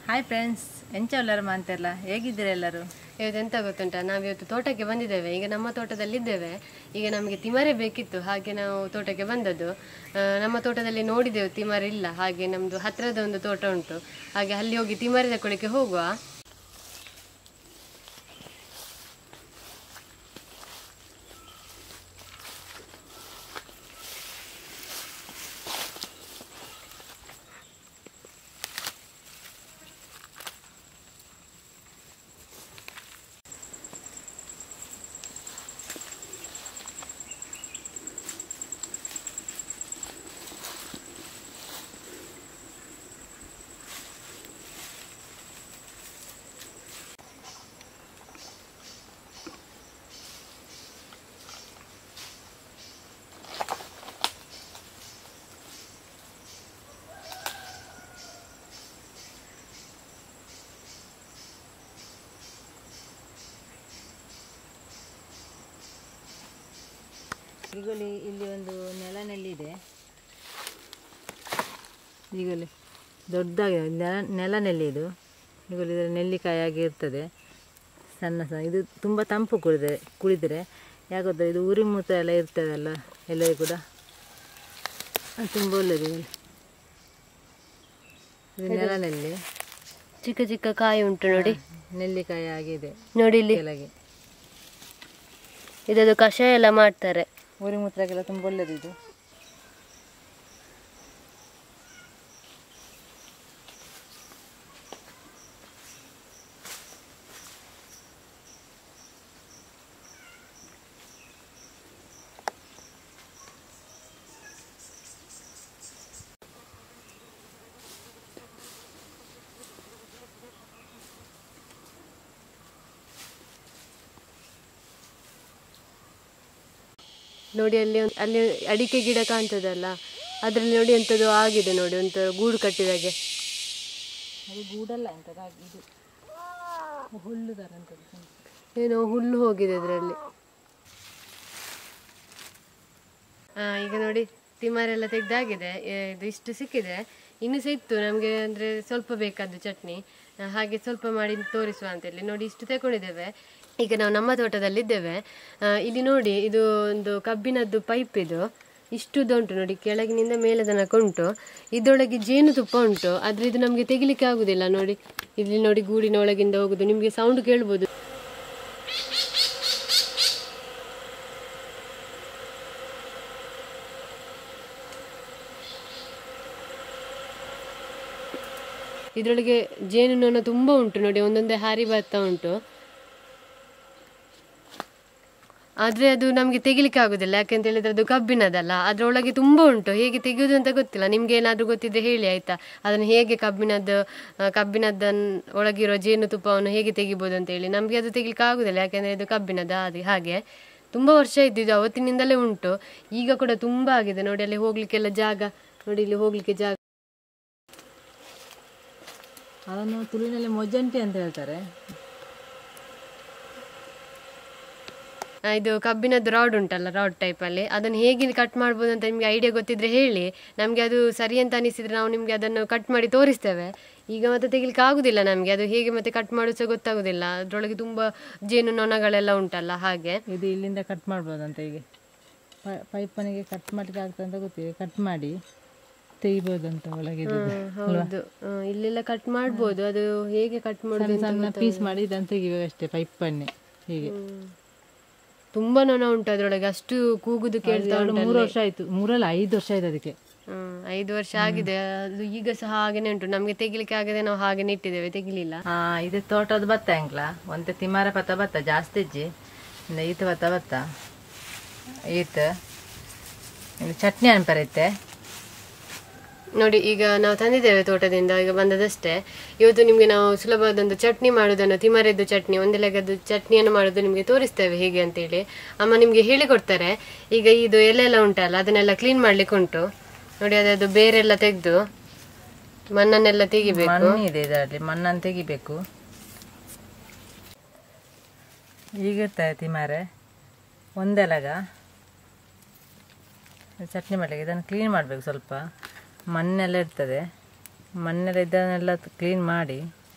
Hi friends ಎಂಚವಲ್ಲರ ಅಂತೆಲ್ಲ ಹೇಗಿದ್ದೀರಾ ಎಲ್ಲರೂ ಇವತ್ತು ಎಂತ ಗೊತ್ತುಂಟಾ ನಾವಿವತ್ತು ತೋಟಕ್ಕೆ ಬಂದಿದ್ದೇವೆ ಈಗ ನಮ್ಮ ತೋಟದಲ್ಲಿದ್ದೇವೆ ಈಗ ನಮಗೆ ತಿಮರೆ ಬೇಕಿತ್ತು ಹಾಗೆ ನಾವು ತೋಟಕ್ಕೆ ಬಂದದ್ದು ಆ, ನಮ್ಮ ತೋಟದಲ್ಲಿ ನೋಡಿದೆವು ತಿಮರೆ ಇಲ್ಲ ಹಾಗೆ ನಮ್ಮದು ಹತ್ತಿರದ ಒಂದು ತೋಟ ಉಂಟು ಹಾಗೆ ಅಲ್ಲಿ ಹೋಗಿ ತಿಮರೆ ತಗೊಳ್ಳಿಕ್ಕೆ ಹೋಗುವ ಈಗಲೇ ಇಲ್ಲಿ ಒಂದು ನೆಲನೆಲ್ಲಿದೆ ಈಗಲೇ ದೊಡ್ಡದಾಗಿದೆ ನೆಲ ನೆಲನೆಲ್ಲಿ ಇದು ಈಗಲೇ ಇದರ ನೆಲ್ಲಿಕಾಯಿ ಆಗಿ ಇರ್ತದೆ ಸಣ್ಣ ಸಣ್ಣ ಇದು ತುಂಬ ತಂಪು ಕುಡಿದ್ರೆ ಕುಡಿದರೆ ಯಾಕಂದ್ರೆ ಇದು ಉರಿ ಮೂತ್ರ ಎಲ್ಲ ಇರ್ತದಲ್ಲ ಎಲ್ಲರಿಗೂ ಕೂಡ ಅದು ತುಂಬ ಒಳ್ಳೆಯದು ಇದು. ಇದು ನೆಲನೆಲ್ಲಿ ಚಿಕ್ಕ ಚಿಕ್ಕ ಕಾಯಿ ಉಂಟು ನೋಡಿ ನೆಲ್ಲಿಕಾಯಿ ಆಗಿದೆ ನೋಡಿ ಇಲ್ಲಿ ಕೆಳಗೆ ಇದದು ಕಷಾಯ ಎಲ್ಲ ಮಾಡ್ತಾರೆ ಉರಿ ಮೂತ್ರಕ್ಕೆಲ್ಲ ತುಂಬ ಒಳ್ಳೆಯದು ಇದು ನೋಡಿ ಅಲ್ಲಿ ಒಂದ್- ಅಲ್ಲಿ ಅಡಿಕೆ ಗಿಡ ಕಾಣ್ತದಲ್ಲ ಅದ್ರಲ್ಲಿ ನೋಡಿ ಎಂಥದ್ದು ಆಗಿದೆ ನೋಡಿ ಒಂಥರ ಗೂಡು ಕಟ್ಟಿದಾಗೆ ಅದು ಗೂಡಲ್ಲ ಅಂತ ಇದು ಹುಲ್ಲು ಥರ ಅಂತದ್ದು ಏನೋ ಹುಲ್ಲು ಹೋಗಿದೆ ಅದರಲ್ಲಿ ಈಗ ನೋಡಿ ತಿಮಾರೆಲ್ಲ ತೆಗ್ದಾಗಿದೆ ಎ- ಇದು ಇಷ್ಟು ಸಿಕ್ಕಿದೆ ಇನ್ನು ಸಹ ಇತ್ತು ನಮಗೆ ಅಂದರೆ ಸ್ವಲ್ಪ ಬೇಕಾದ್ದು ಚಟ್ನಿ ಆ, ಹಾಗೆ ಸ್ವಲ್ಪ ಮಾಡಿ ತೋರಿಸುವ ಅಂತೇಳಿ ನೋಡಿ ಇಷ್ಟು ತಗೊಂಡಿದ್ದೇವೆ ಈಗ ನಾವು ನಮ್ಮ ತೋಟದಲ್ಲಿದ್ದೇವೆ ಆ, ಇಲ್ಲಿ ನೋಡಿ ಇದು ಒಂದು ಕಬ್ಬಿನದ್ದು ಪೈಪ್ ಇದು ಇಷ್ಟು ಉಂಟು ನೋಡಿ ಕೆಳಗಿನಿಂದ ಮೇಲೆ ತನಕ ಉಂಟು ಇದರೊಳಗೆ ಜೇನುತುಪ್ಪ ಉಂಟು ಆದ್ರೆ ಇದು ನಮಗೆ ತೆಗಿಲಿಕ್ಕೆ ಆಗುದಿಲ್ಲ ನೋಡಿ ಇಲ್ಲಿ ನೋಡಿ ಗೂಡಿನ ಒಳಗಿಂದ ಹೋಗುದು ನಿಮಗೆ ಸೌಂಡ್ ಕೇಳ್ಬೋದು ಇದರೊಳಗೆ ಜೇನುನೊಣ ತುಂಬಾ ಉಂಟು ನೋಡಿ ಒಂದೊಂದೇ ಹಾರಿ ಬರ್ತಾ ಉಂಟು ಆದ್ರೆ ಅದು ನಮಗೆ ತೆಗಿಲಿಕ್ಕೆ ಆಗುದಿಲ್ಲ ಯಾಕೆಂತ ಹೇಳಿದ್ರೆ ಅದು ಕಬ್ಬಿನದಲ್ಲ ಅದ್ರೊಳಗೆ ತುಂಬಾ ಉಂಟು ಹೇಗೆ ತೆಗೆಯುವುದು ಅಂತ ಗೊತ್ತಿಲ್ಲ ನಿಮ್ಗೆ ಏನಾದ್ರೂ ಗೊತ್ತಿದ್ರೆ ಹೇಳಿ ಆಯ್ತಾ ಅದನ್ನು ಹೇಗೆ ಕಬ್ಬಿನದ್ದು ಆ, ಕಬ್ಬಿನದ್ದ ಒಳಗಿರೋ ಜೇನುತುಪ್ಪವನ್ನು ಹೇಗೆ ತೆಗಿಬೋದು ಅಂತ ಹೇಳಿ ನಮ್ಗೆ ಅದು ತೆಗಿಲಿಕ್ಕೆ ಆಗುದಿಲ್ಲ ಯಾಕೆಂದ್ರೆ ಇದು ಕಬ್ಬಿನದ ಅದು ಹಾಗೆ ತುಂಬಾ ವರ್ಷ ಇದ್ದಿದ್ದು ಅವತ್ತಿನಿಂದಲೇ ಉಂಟು ಈಗ ಕೂಡ ತುಂಬಾ ಆಗಿದೆ ನೋಡಿ ಅಲ್ಲಿ ಹೋಗ್ಲಿಕ್ಕೆಲ್ಲ ಜಾಗ ನೋಡಿ ಇಲ್ಲಿ ಹೋಗ್ಲಿಕ್ಕೆ ಜಾಗ ಅದನ್ನು ತುಳುವಿನಲ್ಲಿ ಮೊಜಂಟಿ ಅಂತ ಹೇಳ್ತಾರೆ ಆ, ಇದು ಕಬ್ಬಿನದ್ದು ರಾಡ್ ಉಂಟಲ್ಲ ರಾಡ್ ಟೈಪಲ್ಲಿ ಅದನ್ನು ಹೇಗೆ ಕಟ್ ಮಾಡ್ಬೋದು ಅಂತ ನಿಮಗೆ ಐಡಿಯಾ ಗೊತ್ತಿದ್ರೆ ಹೇಳಿ ನಮಗೆ ಅದು ಸರಿ ಅಂತ ಅನಿಸಿದ್ರೆ ನಾವು ನಿಮಗೆ ಅದನ್ನು ಕಟ್ ಮಾಡಿ ತೋರಿಸ್ತೇವೆ ಈಗ ಮತ್ತೆ ತೆಗಿಲಿಕ್ಕೆ ಆಗುದಿಲ್ಲ ನಮಗೆ ಅದು ಹೇಗೆ ಮತ್ತೆ ಕಟ್ ಮಾಡೋದು ಸಹ ಗೊತ್ತಾಗುದಿಲ್ಲ ಅದರೊಳಗೆ ತುಂಬ ಜೇನು ನೊಣಗಳೆಲ್ಲ ಉಂಟಲ್ಲ ಹಾಗೆ ಇದು ಇಲ್ಲಿಂದ ಕಟ್ ಮಾಡ್ಬೋದಂತ ಹೀಗೆ ಪೈಪನಿಗೆ ಕಟ್ ಮಾಡ್ಲಿಕ್ಕೆ ಆಗ್ತದೆ ಅಂತ ಗೊತ್ತಿದೆ ಕಟ್ ಮಾಡಿ ತೆಗಿಬೋದಂತ ಒಳಗೆ ಇದ್ದದ್ದು. ಹೌದು ಆ, ಇಲ್ಲೆಲ್ಲ ಕಟ್ ಮಾಡ್ಬೋದು ಅದು ಹೇಗೆ ಕಟ್ ಮಾಡೋದು ಸಣ್ಣ ಸಣ್ಣ ಪೀಸ್ ಮಾಡಿ ಇದನ್ನು ತೆಗಿಬೇಕು ಅಷ್ಟೇ ಪೈಪನ್ನೇ ಹೀಗೆ ತುಂಬಾ ನೊಣ ಉಂಟು ಅದರೊಳಗೆ ಅಷ್ಟು ಕೂಗುದು ಕೇಳ್ತಾ ಎರಡು ಉಂಟು ಮೂರು ವರ್ಷ ಆಯ್ತು ಮೂರಲ್ಲ ಐದು ವರ್ಷ ಆಯ್ತು ಅದಕ್ಕೆ ಹ್ಮ್ ಐದು ವರ್ಷ ಆಗಿದೆ ಅದು ಈಗ ಸಹ ಹಾಗೇನೆ ಉಂಟು ನಮ್ಗೆ ತೆಗಿಲಿಕ್ಕೆ ಆಗದೆ ನಾವು ಹಾಗೇನೆ ಇಟ್ಟಿದ್ದೇವೆ ತೆಗಿಲಿಲ್ಲ ಹಾ ಇದು ತೋಟದ ಭತ್ತ ಎಂಕ್ಲ ಒಂತೆ ತಿಮಾರ ಪತ್ತ ಭತ್ತ ಜಾಸ್ತಿ ಇಜ್ಜಿ ಇಂದ ಈತ ಭತ್ತ ಭತ್ತ ಈತ ಇನ್ನು ಚಟ್ನಿ ಅನ್ಪರೈತೆ ನೋಡಿ ಈಗ ನಾವು ತಂದಿದ್ದೇವೆ ತೋಟದಿಂದ ಈಗ ಬಂದದಷ್ಟೇ ಇವತ್ತು ನಿಮಗೆ ನಾವು ಸುಲಭವಾದೊಂದು ಚಟ್ನಿ ಮಾಡೋದನ್ನು ತಿಮರೆದ್ದು ಚಟ್ನಿ ಒಂದು ಲೆಗದ್ದು ಚಟ್ನಿಯನ್ನು ಮಾಡೋದು ನಿಮಗೆ ತೋರಿಸ್ತೇವೆ ಹೇಗೆ ಅಂತೇಳಿ ಅಮ್ಮ ನಿಮಗೆ ಹೇಳಿಕೊಡ್ತಾರೆ ಈಗ ಇದು ಎಲೆ ಎಲ್ಲ ಉಂಟಲ್ಲ ಅದನ್ನೆಲ್ಲ ಕ್ಲೀನ್ ಮಾಡ್ಲಿಕ್ಕೆ ಉಂಟು ನೋಡಿ ಅದದು ಬೇರೆಲ್ಲ ತೆಗೆದು ಮಣ್ಣನ್ನೆಲ್ಲ ತೆಗಿಬೇಕು ಮಣ್ಣು ಇದೆ ಇದರಲ್ಲಿ ಮಣ್ಣನ್ನು ತೆಗಿಬೇಕು ಈಗಿರ್ತದೆ ತಿಮಾರೆ ಒಂದೆಲಗ ಚಟ್ನಿ ಮಾಡಲಿಕ್ಕೆ ಇದನ್ನು ಕ್ಲೀನ್ ಮಾಡಬೇಕು ಸ್ವಲ್ಪ ಮಣ್ಣೆಲ್ಲ ಇರ್ತದೆ ಮಣ್ಣೆಲ್ಲ ಇದನ್ನೆಲ್ಲ ಕ್ಲೀನ್ ಮಾಡಿ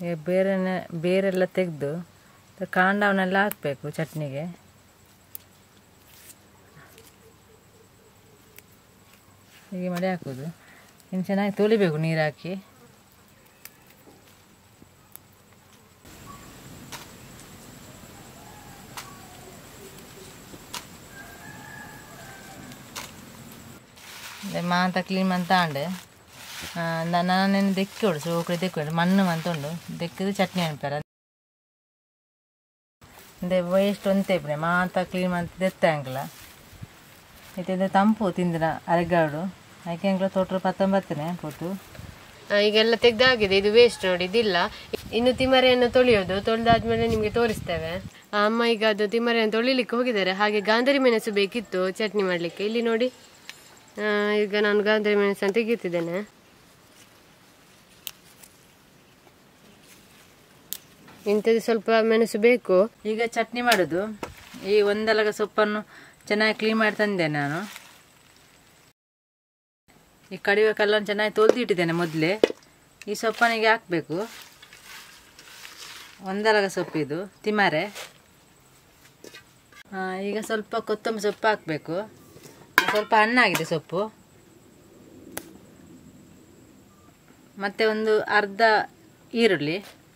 ಈಗ ಬೇರೆನೆ ಬೇರೆಲ್ಲ ತೆಗೆದು ಕಾಂಡವನ್ನೆಲ್ಲ ಹಾಕಬೇಕು ಚಟ್ನಿಗೆ ಹೀಗೆ ಮಾಡಿ ಹಾಕೋದು ಇನ್ನು ಚೆನ್ನಾಗಿ ತೊಳಿಬೇಕು ನೀರು ಹಾಕಿ ಮಾಂತ ಕ್ಲೀನ್ ಮಂತ ಆಂಡೆ ನಾನು ದೆಕ್ಕೋಡು ಸೋಕಡೆ ದೆಕ್ಕೋಡು ಮಣ್ಣು ಮಂತುಂಡು ದೆಕ್ಕಿದು ಚಟ್ನಿ ಅನ್ಪಾರ ಇಂದೆ ವೇಸ್ಟ್ ಒಂತೆ ಇಪ್ಪಣೆ ಮಾಂತ ಕ್ಲೀನ್ ಮಂತ್ ದೆತ್ತ ಅಂಕಲ ಇದು ತಂಪು ತಿಂದಿನ ಅರೆಗಾಡು ಯಾಕೆ ಅಂಕಲ ತೋಟರು ಪತ್ತೊಂಬತ್ತನೇ ಪೋತು ಆ, ಈಗೆಲ್ಲ ತೆಗ್ದಾಗಿದೆ ಇದು ವೇಸ್ಟ್ ನೋಡಿ ಇದಿಲ್ಲ ಇನ್ನು ತಿಮರೆಯನ್ನು ತೊಳೆಯೋದು ತೊಳೆದಾದ್ಮೇಲೆ ನಿಮಗೆ ತೋರಿಸ್ತೇವೆ ಆ, ಅಮ್ಮ ಈಗ ಅದು ತಿಮರೆಯನ್ನು ತೊಳಿಲಿಕ್ಕೆ ಹೋಗಿದ್ದಾರೆ ಹಾಗೆ ಗಾಂಧಾರಿ ಮೆಣಸು ಬೇಕಿತ್ತು ಚಟ್ನಿ ಮಾಡಲಿಕ್ಕೆ ಇಲ್ಲಿ ನೋಡಿ ಆ, ಈಗ ನಾನು ಗಾಂಧಾರಿ ಮೆಣಸನ್ನು ತೆಗೀತಿದ್ದೇನೆ ಇಂಥದ್ದು ಸ್ವಲ್ಪ ಮೆಣಸು ಬೇಕು ಈಗ ಚಟ್ನಿ ಮಾಡೋದು ಈ ಒಂದಲಗ ಸೊಪ್ಪನ್ನು ಚೆನ್ನಾಗಿ ಕ್ಲೀನ್ ಮಾಡಿ ತಂದೆ ನಾನು ಈ ಕಡಿವೆ ಕಲ್ಲನ್ನು ಚೆನ್ನಾಗಿ ತೊಳೆದು ಇಟ್ಟಿದ್ದೇನೆ ಮೊದಲೇ ಈ ಸೊಪ್ಪನಿಗೆ ಹಾಕಬೇಕು ಒಂದಲಗ ಸೊಪ್ಪಿದು ತಿಮರೆ ಆ, ಈಗ ಸ್ವಲ್ಪ ಕೊತ್ತಂಬರಿ ಸೊಪ್ಪು ಹಾಕಬೇಕು ಸ್ವಲ್ಪ ಹಣ್ಣಾಗಿದೆ ಸೊಪ್ಪು ಮತ್ತು ಒಂದು ಅರ್ಧ ಈರುಳ್ಳಿ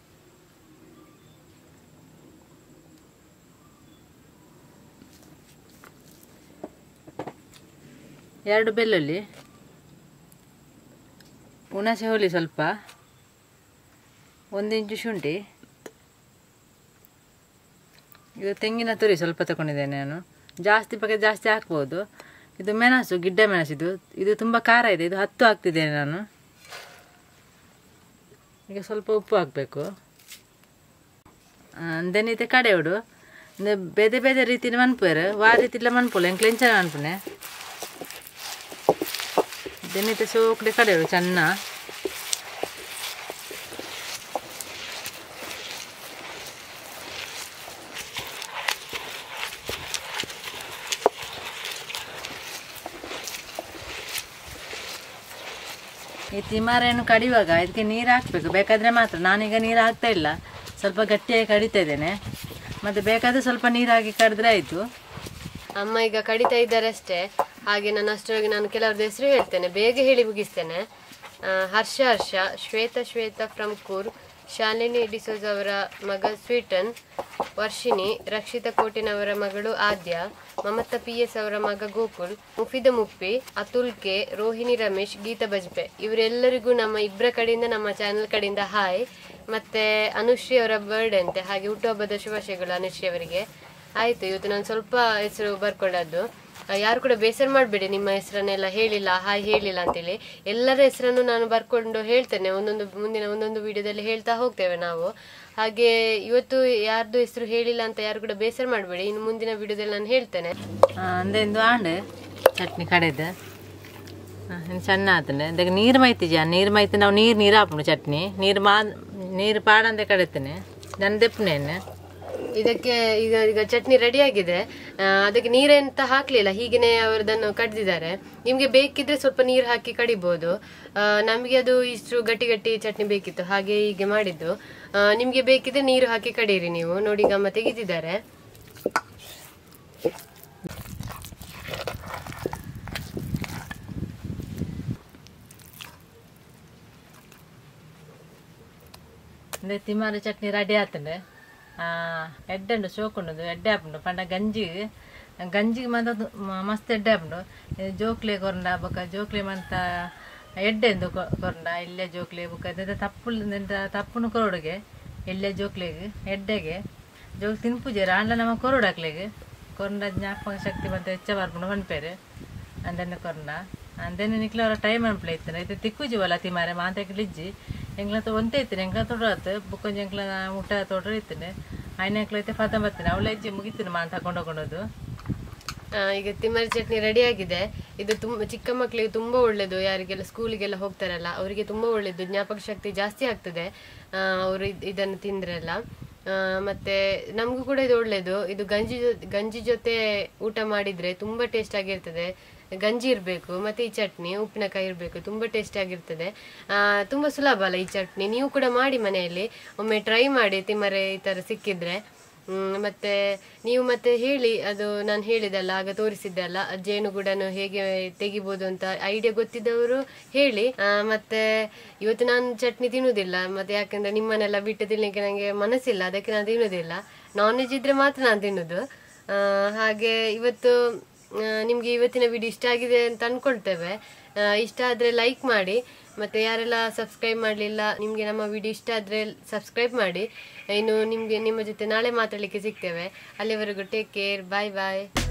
ಎರಡು ಬೆಳ್ಳುಳ್ಳಿ ಹುಣಸೆ ಹುಳಿ ಸ್ವಲ್ಪ ಒಂದು ಇಂಚು ಶುಂಠಿ ಇದು ತೆಂಗಿನ ತುರಿ ಸ್ವಲ್ಪ ತಗೊಂಡಿದ್ದೇನೆ ನಾನು ಜಾಸ್ತಿ ಬಗ್ಗೆ ಜಾಸ್ತಿ ಹಾಕ್ಬೋದು ಇದು ಮೆಣಸು ಗಿಡ್ಡ ಮೆಣಸು ಇದು ಇದು ತುಂಬ ಖಾರ ಇದೆ ಇದು ಹತ್ತು ಹಾಕ್ತಿದ್ದೇನೆ ನಾನು ಈಗ ಸ್ವಲ್ಪ ಉಪ್ಪು ಹಾಕಬೇಕು ದೆನಿತೆ ಕಡೆಯೋಡು ಬೇರೆ ಬೇರೆ ರೀತಿನ ಮನ್ಪೇರು ವಾ ರೀತಿಲ ಮನ್ಪೋಲ್ಲ ಎಂಕ್ಲು ಎಂಚನ ಮನ್ಪುನೆ ದೆನಿತೆ ಸೋಕ್ಡೆ ಕಡೆಯೋಡು ಚೆನ್ನ ಈ ತಿಮಾರೆಯನ್ನು ಕಡಿಯುವಾಗ ಇದಕ್ಕೆ ನೀರು ಹಾಕಬೇಕು ಬೇಕಾದರೆ ಮಾತ್ರ ನಾನೀಗ ನೀರು ಹಾಕ್ತಾ ಇಲ್ಲ ಸ್ವಲ್ಪ ಗಟ್ಟಿಯಾಗಿ ಕಡಿತಾ ಇದ್ದೇನೆ ಮತ್ತು ಬೇಕಾದರೆ ಸ್ವಲ್ಪ ನೀರು ಹಾಕಿ ಕಡಿದ್ರೆ ಆಯಿತು ಅಮ್ಮ ಈಗ ಕಡಿತಾ ಇದ್ದಾರೆ ಅಷ್ಟೇ ಹಾಗೆ ನಾನು ಅಷ್ಟರೊಳಗೆ ನಾನು ಕೆಲವ್ರದ್ದು ಹೆಸರು ಹೇಳ್ತೇನೆ ಬೇಗ ಹೇಳಿ ಮುಗಿಸ್ತೇನೆ ಆ, ಹರ್ಷ ಹರ್ಷ ಶ್ವೇತ ಶ್ವೇತ ಫ್ರಮ್ ಕೂರ್ ಶಾಲಿನಿ ಡಿಸೋಜ್ ಅವರ ಮಗ ಸ್ವೀಟನ್ ವರ್ಷಿಣಿ ರಕ್ಷಿತ ಕೋಟಿನವರ ಮಗಳು ಆದ್ಯ ಮಮತಾ ಪಿ ಎಸ್ ಅವರ ಮಗ ಗೋಕುಲ್ ಮುಫಿದ ಮುಪ್ಪಿ ಅತುಲ್ ಕೆ ರೋಹಿಣಿ ರಮೇಶ್ ಗೀತಾ ಬಜ್ಪೆ ಇವರೆಲ್ಲರಿಗೂ ನಮ್ಮ ಇಬ್ಬರ ಕಡೆಯಿಂದ ನಮ್ಮ ಚಾನೆಲ್ ಕಡೆಯಿಂದ ಹಾಯ್ ಮತ್ತೆ ಅನುಶ್ರೀ ಅವರ ಬರ್ಡೇ ಅಂತೆ ಹಾಗೆ ಹುಟ್ಟುಹಬ್ಬದ ಶುಭಾಶಯಗಳು ಅನುಶ್ರೀ ಅವರಿಗೆ ಆಯ್ತು ಇವತ್ತು ನಾನು ಸ್ವಲ್ಪ ಹೆಸರು ಬರ್ಕೊಳ್ಳೋದು ಆ, ಯಾರು ಕೂಡ ಬೇಸರ ಮಾಡಬೇಡಿ ನಿಮ್ಮ ಹೆಸರನ್ನೆಲ್ಲ ಹೇಳಿಲ್ಲ ಹಾಯ್ ಹೇಳಿಲ್ಲ ಅಂತೇಳಿ ಎಲ್ಲರ ಹೆಸರನ್ನು ನಾನು ಬರ್ಕೊಂಡು ಹೇಳ್ತೇನೆ ಒಂದೊಂದು ಮುಂದಿನ ಒಂದೊಂದು ವಿಡಿಯೋದಲ್ಲಿ ಹೇಳ್ತಾ ಹೋಗ್ತೇವೆ ನಾವು ಹಾಗೆ ಇವತ್ತು ಯಾರ್ದು ಹೆಸರು ಹೇಳಿಲ್ಲ ಅಂತ ಯಾರು ಕೂಡ ಬೇಸರ ಮಾಡಬೇಡಿ ಇನ್ನು ಮುಂದಿನ ವಿಡಿಯೋದಲ್ಲಿ ನಾನು ಹೇಳ್ತೇನೆ ಅಂದೆಂದು ಆಂಡೆ ಚಟ್ನಿ ಕಡೆದು ಇನ್ನು ಸಣ್ಣ ಆತಂಡೆ ಅದಕ್ಕೆ ನೀರು ಮೈತಿಜ ನೀರು ಮೈತಿ ನಾವು ನೀರು ನೀರು ಹಾಪುಂಡು ಚಟ್ನಿ ನೀರು ಮಾ ನೀರು ಪಾಡಂದೆ ಕಡಿತೇನೆ ನನ್ನ ದೆಪ್ಪನೇನು ಇದಕ್ಕೆ ಈಗ ಈಗ ಚಟ್ನಿ ರೆಡಿ ಆಗಿದೆ ಆ, ಅದಕ್ಕೆ ನೀರೆಂತ ಹಾಕ್ಲಿಲ್ಲ ಹೀಗೇನೆ ಅವರದನ್ನು ಕಡ್ದಿದ್ದಾರೆ ನಿಮ್ಗೆ ಬೇಕಿದ್ರೆ ಸ್ವಲ್ಪ ನೀರು ಹಾಕಿ ಕಡಿಬಹುದು ಆ, ನಮ್ಗೆ ಅದು ಇಷ್ಟು ಗಟ್ಟಿ ಗಟ್ಟಿ ಚಟ್ನಿ ಬೇಕಿತ್ತು ಹಾಗೆ ಹೀಗೆ ಮಾಡಿದ್ದು ಆ, ನಿಮ್ಗೆ ಬೇಕಿದ್ರೆ ನೀರು ಹಾಕಿ ಕಡೀರಿ ನೀವು ನೋಡಿ ಈಗ ಅಮ್ಮ ತೆಗಿತಿದ್ದಾರೆ ಅಂದರೆ ತಿಮ್ಮರ ಚಟ್ನಿ ರೆಡಿ ಆತಂಡೆ ಎಡ್ಡೆ ಉಂಡು ಸೋಕುಂಡು ಎಡ್ಡೆ ಹಾಪುಂಡು ಪಂಡ ಗಂಜಿಗೆ ಗಂಜಿಗೆ ಮಾತ್ರ ತು- ಮ- ಮಸ್ತ್ ಎಡ್ಡೆ ಹಾಪುಂಡು ಇದು ಜೋಕ್ಲೆ ಕೊರಂಡ ಬೊಕ ಜೋಕ್ಲೆ ಮಂತ ಎಡ್ಡೆ ಎಂದು ಕೊ- ಕೊರಂಡ ಇಲ್ಲೇ ಜೋಕ್ಲೆ ಬೊಕ ಅದೆಂತ ತಪ್ಪು ತಪ್ಪುನು ಕೊರೊಡುಗೆ ಇಲ್ಲೇ ಜೋಕ್ಲೆಗೆ ಎಡ್ಡೆಗೆ ಜೋಕ್ ತಿನ್ಪುಜೆ ರಾಂಡ್ಲ ನಮ್ಮ ಕೊರಡು ಹಾಕ್ಲೆಗೆ ಕೊರಂಡ ಜ್ಞಾಪಕ ಶಕ್ತಿ ಬಂತ ಹೆಚ್ಚ ಬರ್ಪುಂಡು ಮನ್ಪೇರು ಅಂದೆನೆ ಕೊರಂಡ ಅಂದೆನೆ ನಿಕ್ಲ ಅವರ ಟೈಮ್ ಅನ್ಪ್ಲೆ ಇತ್ತು ಇದು ತಿಕ್ಕುಜಿ ಒಲ ತಿಮಾರೆ ಮಾಂತಕ್ಲಿಜ್ಜಿ ಎಂಗ್ಲತ್ತ ಒಂತೆ ಇತ್ತು ಎಂಗ್ಲ ತೊಡರತ್ತು ಬುಕ್ಕೊಂಜಿ ಎಂಗ್ಲ ಮುಟ್ಟ ತೊಡ್ರ ಇತ್ತು ಆಯ್ನ ಎಂಕ್ಲೈತೆ ಫತ ಬರ್ತೇನೆ ಅವಳ ಹೆಜ್ಜೆ ಮುಗಿತೀನಿ ಮಾಂತ ಕೊಂಡೋಗೊಂಡದು ಆ, ಈಗ ತಿಮ್ಮರಿ ಚಟ್ನಿ ರೆಡಿ ಆಗಿದೆ ಇದು ತುಂಬ ಚಿಕ್ಕ ಮಕ್ಕಳಿಗೆ ತುಂಬಾ ಒಳ್ಳೇದು ಯಾರಿಗೆಲ್ಲ ಸ್ಕೂಲಿಗೆಲ್ಲ ಹೋಗ್ತಾರಲ್ಲ ಅವರಿಗೆ ತುಂಬಾ ಒಳ್ಳೇದು ಜ್ಞಾಪಕ ಶಕ್ತಿ ಜಾಸ್ತಿ ಆಗ್ತದೆ ಆ, ಅವರು ಇದ್- ಇದನ್ನು ತಿಂದ್ರೆಲ್ಲ ಆ, ಮತ್ತೆ ನಮಗೂ ಕೂಡ ಇದು ಒಳ್ಳೇದು ಇದು ಗಂಜಿ ಜೊ- ಗಂಜಿ ಜೊತೆ ಊಟ ಮಾಡಿದ್ರೆ ತುಂಬಾ ಟೇಸ್ಟ್ ಆಗಿರ್ತದೆ ಗಂಜಿ ಇರಬೇಕು ಮತ್ತು ಈ ಚಟ್ನಿ ಉಪ್ಪಿನಕಾಯಿ ಇರಬೇಕು ತುಂಬ ಟೇಸ್ಟಿ ಆಗಿರ್ತದೆ ಆ, ತುಂಬ ಸುಲಭ ಅಲ್ಲ ಈ ಚಟ್ನಿ ನೀವು ಕೂಡ ಮಾಡಿ ಮನೆಯಲ್ಲಿ ಒಮ್ಮೆ ಟ್ರೈ ಮಾಡಿ ತಿಮ್ಮರೆ ಈ ಥರ ಸಿಕ್ಕಿದ್ರೆ ಹ್ಮ್, ಮತ್ತೆ ನೀವು ಮತ್ತೆ ಹೇಳಿ ಅದು ನಾನು ಹೇಳಿದಲ್ಲ ಆಗ ತೋರಿಸಿದ್ದೆ ಅಲ್ಲ ಆ ಜೇನುಗೂಡನ್ನು ಹೇಗೆ ತೆಗಿಬೋದು ಅಂತ ಐಡಿಯಾ ಗೊತ್ತಿದ್ದವರು ಹೇಳಿ ಆ, ಮತ್ತೆ ಇವತ್ತು ನಾನು ಚಟ್ನಿ ತಿನ್ನುವುದಿಲ್ಲ ಮತ್ತೆ ಯಾಕಂದ್ರೆ ನಿಮ್ಮನ್ನೆಲ್ಲ ಬಿಟ್ಟು ತಿನ್ಲಿಕ್ಕೆ ನನಗೆ ಮನಸ್ಸಿಲ್ಲ ಅದಕ್ಕೆ ನಾನು ತಿನ್ನುವುದಿಲ್ಲ ನಾನ್ ವೆಜ್ ಇದ್ರೆ ಮಾತ್ರ ನಾನು ತಿನ್ನೋದು ಆ, ಹಾಗೆ ಇವತ್ತು ಆ, ನಿಮ್ಗೆ ಇವತ್ತಿನ ವಿಡಿಯೋ ಇಷ್ಟ ಆಗಿದೆ ಅಂತ ಅನ್ಕೊಳ್ತೇವೆ ಆ, ಇಷ್ಟ ಆದ್ರೆ ಲೈಕ್ ಮಾಡಿ ಮತ್ತೆ ಯಾರೆಲ್ಲ ಸಬ್ಸ್ಕ್ರೈಬ್ ಮಾಡಲಿಲ್ಲ ನಿಮಗೆ ನಮ್ಮ ವಿಡಿಯೋ ಇಷ್ಟ ಆದ್ರೆ ಸಬ್ಸ್ಕ್ರೈಬ್ ಮಾಡಿ ಇನ್ನು ನಿಮಗೆ ನಿಮ್ಮ ಜೊತೆ ನಾಳೆ ಮಾತಾಡಲಿಕ್ಕೆ ಸಿಗ್ತೇವೆ ಅಲ್ಲಿವರೆಗೂ ಟೇಕ್ ಕೇರ್ ಬಾಯ್ ಬಾಯ್